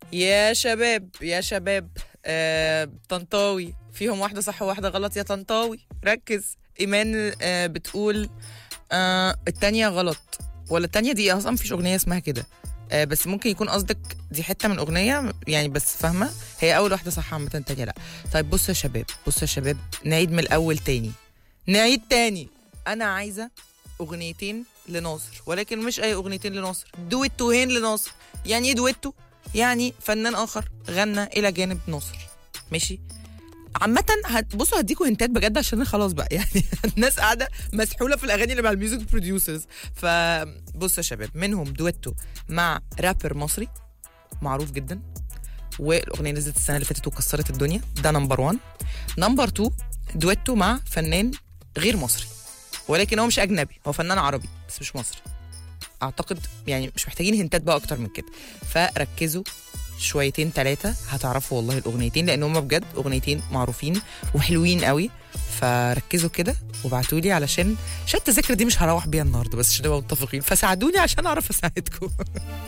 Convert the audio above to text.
يا شباب يا شباب آه، طنطاوي فيهم واحدة صح وواحدة غلط يا طنطاوي ركز إيمان آه، بتقول آه، التانية غلط ولا التانية دي أصلا مفيش أغنية اسمها كده آه، بس ممكن يكون قصدك دي حتة من أغنية يعني بس فاهمة هي أول واحدة صح عامة التانية لأ طيب بصوا يا شباب بصوا يا شباب نعيد من الأول تاني نعيد تاني أنا عايزة أغنيتين لناصر ولكن مش أي أغنيتين لناصر دويتوهين لناصر يعني إيه دويتو؟ يعني فنان اخر غنى الى جانب ناصر ماشي عامة هت- بصوا هديكوا هنتات بجد عشان خلاص بقى يعني الناس قاعدة مسحولة في الأغاني اللي مع الميوزك بروديوسرز فبصوا يا شباب منهم دويتو مع رابر مصري معروف جدا والأغنية نزلت السنة اللي فاتت وكسرت الدنيا ده نمبر 1 نمبر 2 دويتو مع فنان غير مصري ولكن هو مش أجنبي هو فنان عربي بس مش مصري اعتقد يعني مش محتاجين هنتات بقى اكتر من كده فركزوا شويتين ثلاثة هتعرفوا والله الأغنيتين لأن هما بجد أغنيتين معروفين وحلوين قوي فركزوا كده وابعتوا لي علشان عشان التذاكر دي مش هروح بيها النهارده بس عشان نبقى متفقين فساعدوني عشان أعرف أساعدكم